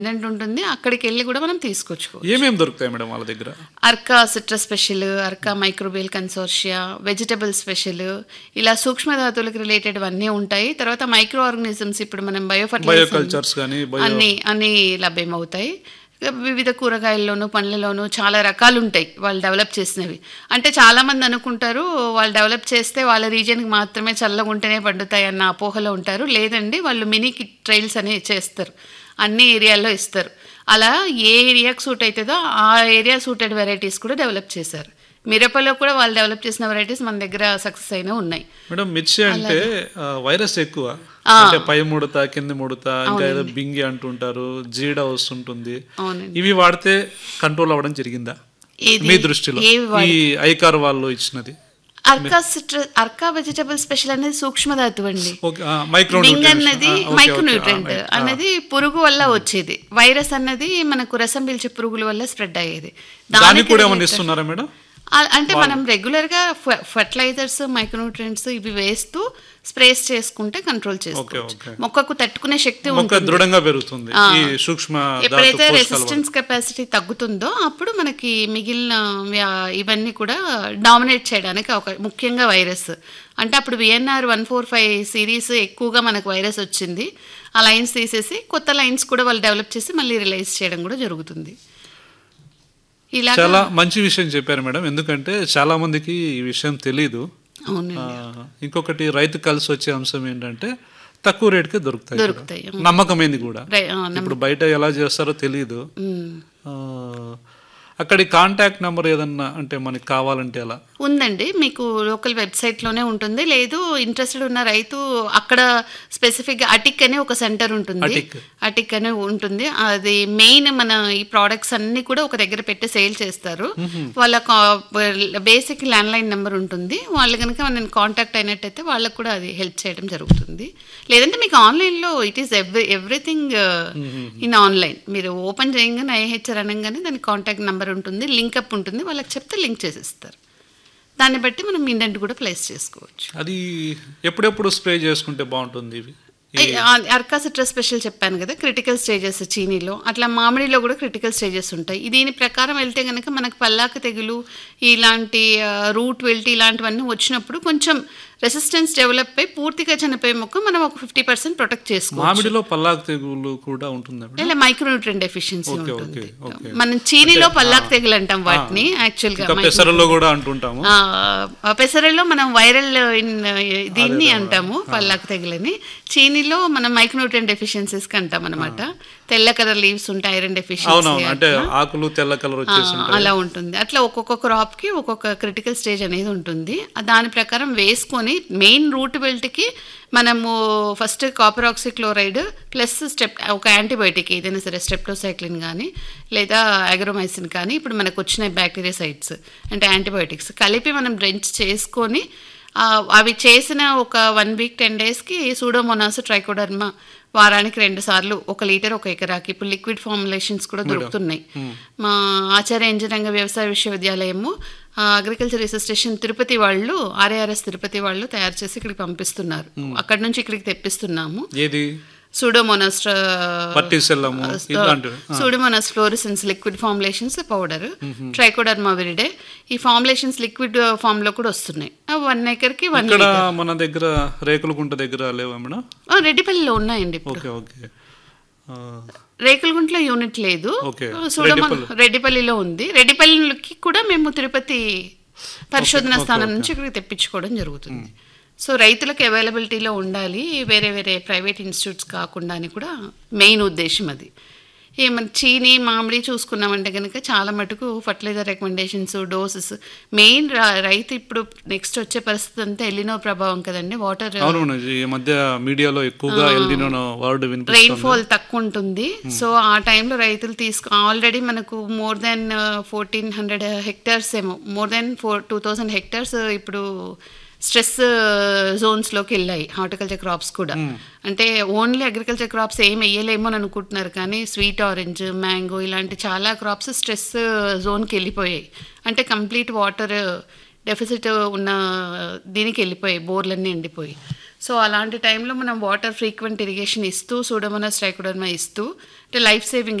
Indent ఉంటుంది అక్కడికి వెళ్ళి కూడా మనం తీసుకొచ్చుకోవచ్చు ఏమేమి దొరుకుతాయి మేడం వాళ్ళ దగ్గర Arka citrus special Arka microbial consortia vegetable special ఇలా సూక్ష్మధాతువులకు రిలేటెడ్ అన్నీ ఉంటాయి తర్వాత మైక్రో ఆర్గనిజమ్స్ ఇప్పుడు మనం బయోఫర్టిలైజర్ బయోకల్చర్స్ కానీ బయో అన్ని అన్ని లభ్యమవుతాయి వివిధ కూరగాయల్లోనూ పండ్లలోనూ చాలా రకాలు ఉంటాయి వాళ్ళు డెవలప్ చేసినవి అంటే చాలా మంది అనుకుంటారు వాళ్ళు డెవలప్ చేస్తే వాళ్ళ రీజియన్కి మాత్రమే చల్లగా ఉంటేనే పండుతాయి అన్న అపోహలో ఉంటారు లేదండి వాళ్ళు మినీ ట్రైల్స్ అనేవి చేస్తారు అన్ని ఏరియాల్లో ఇస్తారు అలా ఏ ఏరియాకి సూట్ అవుతుందో ఆ ఏరియా సూటెడ్ వెరైటీస్ కూడా డెవలప్ చేశారు మిరపలో కూడా వాళ్ళు డెవలప్ చేసిన వెరైటీస్ మన దగ్గర సక్సెస్ అయినా ఉన్నాయి మేడం మిర్చి అంటే ఆ, వైరస్ ఎక్కువ అంటే పై ముడత కింది ముడత ఇంకా ఏదో బింగి అంటుంటారు జీడ వస్తుంటుంది అవునండి ఇవి వాడితే కంట్రోల్ అవ్వడం జరిగిందా ఇది మీ దృష్టిలో ఏవి ఈ ఐకార్ వాళ్ళు ఇచ్చినది అర్కా సిట్ర అర్కా వెజిటబుల్ స్పెషల్ అనేది సూక్ష్మధాతువు అండి ఓకే మైక్రో బింగ్ అన్నది మైక్రోన్యూట్రెంట్ అనేది పురుగు వల్ల వచ్చేది వైరస్ అన్నది మనకు రసం పీల్చే పురుగుల వల్ల స్ప్రెడ్ అయ్యేది దానికి కూడా ఏమైనా ఇస్తున్నారా మేడం ఆ- అంటే మనం రెగ్యులర్ గా ఫర్టిలైజర్స్ మైక్రోన్యూట్రెంట్స్ ఇవి వేస్తూ స్ప్రేస్ చేసుకుంటే కంట్రోల్ ఓకే చేసుకోవచ్చు ఓకే మొక్కకు తట్టుకునే శక్తి మొక్క ఉంటుంది దృఢంగా పెరుగుతుంది ఈ సూక్ష్మ ధాతు ఎప్పుడైతే పోషకాల వల్ల. రెసిస్టెన్స్ కెపాసిటీ తగ్గుతుందో అప్పుడు మనకి మిగిలిన వ్యా- ఇవన్నీ కూడా డామినేట్ చేయడానికి ఒక ముఖ్యంగా వైరస్ అంటే అప్పుడు VNR one four five series ఎక్కువగా మనకు వైరస్ వచ్చింది ఆ లైన్స్ తీసేసి కొత్త లైన్స్ కూడా వాళ్ళు డెవలప్ చేసి మళ్ళీ రిలైజ్ చేయడం కూడా జరుగుతుంది ఇలా చాలా మంచి విషయం చెప్పారు మేడం ఎందుకంటే చాలా మందికి ఈ విషయం తెలీదు అవునండి ఆ, ఇంకొకటి రైతు కలిసి వచ్చే అంశం ఏంటంటే తక్కువ రేటుకే దొరుకుతాయి ఇక్కడ. దొరుకుతాయి నమ్మకమైంది కూడా రై- ఆ, ఇప్పుడు బయట ఎలా చేస్తారో తెలియదు ఉమ్. ఆ, అక్కడి కాంటాక్ట్ నెంబర్ ఏదన్నా అంటే మనకి కావాలంటే ఎలా ఉందండి మీకు లోకల్ వెబ్సైట్లోనే ఉంటుంది లేదు ఇంట్రెస్టెడ్ ఉన్న రైతు అక్కడ స్పెసిఫిక్గా అటిక్ అనే ఒక సెంటర్ ఉంటుంది అటిక్. అటిక్ అనే ఉంటుంది అది మెయిన్ మన ఈ ప్రోడక్ట్స్ అన్ని కూడా ఒక దగ్గర పెట్టి సేల్ చేస్తారు వాళ్ళ బేసిక్ ల్యాండ్ లైన్ నెంబర్ ఉంటుంది వాళ్ళు కనుక నేను కాంటాక్ట్ అయినట్టయితే వాళ్ళకు కూడా అది హెల్ప్ చేయడం జరుగుతుంది లేదంటే మీకు ఆన్లైన్లో it is every everything in online మీరు ఓపెన్ చేయగానే ఐహెచ్ఆర్ అనగానే దానికి కాంటాక్ట్ నెంబర్ ఉంటుంది లింక్ అప్ ఉంటుంది వాళ్ళకి చెప్తే లింక్ చేసిస్తారు దాన్ని బట్టి మనం ఇండెంట్ కూడా ప్లేస్ చేసుకోవచ్చు అది ఎప్పుడెప్పుడు స్ప్రే చేసుకుంటే బాగుంటుంది ఇవి అర్కా సిట్రస్ స్పెషల్ చెప్పాను కదా క్రిటికల్ స్టేజెస్ చీనీలో అట్లా మామిడిలో కూడా క్రిటికల్ స్టేజెస్ ఉంటాయి దీని ప్రకారం వెళ్తే కనుక మనకు పల్లాక తెగులు ఇలాంటి రూట్ వెల్ట్ ఇలాంటివన్నీ వచ్చినప్పుడు కొంచెం రెసిస్టెన్స్ డెవలప్ అయి పూర్తిగా చనిపోయే మొక్క మనం ఒక ఫిఫ్టీ పర్సెంట్ ప్రొటెక్ట్ చేసుకోవచ్చు మామిడిలో పల్లాకు తెగులు కూడా ఉంటుందా మేడం ఇలా మైక్రోన్యూట్రెంట్ డెఫిషియన్సీ ఓకే, ఉంటుంది ఓకే, ఓకే. మనం చీనీలో పల్లాక తెగులు అంటాం వాటిని యాక్చువల్గా ఇంకా పెసరలో కూడా అంటుంటాము ఆ, ఆ పెసరలో మనం వైరల్ ఇన్ దీన్ని అంటాము పల్లాకు తెగులని చీనీలో మనం మైక్రోన్యూట్రియన్ డెఫిషియన్సీస్ అంటాం అనమాట తెల్ల కలర్ లీవ్స్ ఉంటాయి ఐరన్ డెఫిషియన్సీ అవునవును అంటే ఆకులు తెల్ల కలర్ వచ్చేసి ఉంటాయి అలా ఉంటుంది అట్లా ఒక్కొక్క crop కి ఒక్కొక్క క్రిటికల్ స్టేజ్ అనేది ఉంటుంది ఆ దాని ప్రకారం వేసుకొని మెయిన్ రూట్ బెల్ట్కి మనము first copper oxychloride plus step ఒక యాంటీబయాటిక్ ఏదైనా సరే స్టెప్టోసైక్లిన్ కానీ లేదా అగ్రోమైసిన్ కానీ ఇప్పుడు మనకు వచ్చిన బ్యాక్టీరియాసైడ్స్ అంటే యాంటీబయాటిక్స్ కలిపి మనం డ్రెంచ్ చేసుకొని ఆ, అవి చేసిన ఒక వన్ వీక్ టెన్ డేస్కి సూడోమోనాస్ ట్రైకోడర్మా వారానికి రెండు సార్లు ఒక లీటర్ ఒక ఎకరాకి ఇప్పుడు లిక్విడ్ ఫార్ములేషన్స్ కూడా దొరుకుతున్నాయి మా ఆచార్య ఇంజనీరింగ్ వ్యవసాయ విశ్వవిద్యాలయము అగ్రికల్చర్ రీసెర్చ్ స్టేషన్ తిరుపతి వాళ్ళు ఆర్ఏఆర్ఎస్ తిరుపతి వాళ్ళు తయారు చేసి ఇక్కడికి పంపిస్తున్నారు అక్కడ నుంచి ఇక్కడికి తెప్పిస్తున్నాము ఏది సూడోమోనాస్ పట్టిసెల్లము ఇలాంటివి pseudomonas fluorescens liquid formulations powder trichoderma viride ఈ ఫార్ములేషన్స్ లిక్విడ్ ఫామ్ లో కూడా వస్తున్నాయి వన్ ఎకర్కి వన్ ఇక్కడ మన దగ్గర రేకులగుంట దగ్గర లేవా మేడం రెడ్డిపల్లిలో ఉన్నాయండి ఇప్పుడు ఓకే ఓకే ఆ, రేకులగుంట్లో యూనిట్ లేదు ఓకే. సూడమన్ రెడ్డిపల్లిలో ఉంది రెడ్డిపల్లికి కూడా మేము తిరుపతి పరిశోధన స్థానం నుంచి ఇక్కడికి తెప్పించుకోవడం జరుగుతుంది సో రైతులకు అవైలబిలిటీలో ఉండాలి వేరే వేరే ప్రైవేట్ ఇన్స్టిట్యూట్స్ కాకుండా అని కూడా మెయిన్ ఉద్దేశం అది ఏమన్నా చీని మామిడి చూసుకున్నామంటే కనుక చాలా మటుకు ఫర్టిలైజర్ రికమెండేషన్స్ డోసెస్ మెయిన్ రైతు ఇప్పుడు నెక్స్ట్ వచ్చే పరిస్థితి అంతా ఎల్లినో ప్రభావం కదండి వాటర్ అవును మేడం, ఈ మధ్య మీడియాలో ఎక్కువగా ఎల్డినో వర్డ్ రెయిన్ వినిపిస్తుంది ఫాల్ తక్కువ ఉంటుంది సో ఆ టైంలో రైతులు తీసుకు ఆల్రెడీ మనకు more than fourteen hundred hectares ఏమో more than four two thousand hectares ఇప్పుడు స్ట్రెస్ జోన్స్లోకి వెళ్ళాయి హార్టికల్చర్ క్రాప్స్ కూడా అంటే ఓన్లీ అగ్రికల్చర్ క్రాప్స్ ఏం వేయలేమో అని అనుకుంటున్నారు కానీ స్వీట్ ఆరెంజ్ మ్యాంగో ఇలాంటి చాలా క్రాప్స్ స్ట్రెస్ జోన్కి వెళ్ళిపోయాయి అంటే కంప్లీట్ వాటర్ డెఫిసిట్ ఉన్న దీనికి వెళ్ళిపోయాయి బోర్లన్నీ ఎండిపోయి సో అలాంటి టైంలో మనం వాటర్ ఫ్రీక్వెంట్ ఇరిగేషన్ ఇస్తూ సూడోమోనాస్ ట్రైకోడర్మా ఇస్తూ అంటే లైఫ్ సేవింగ్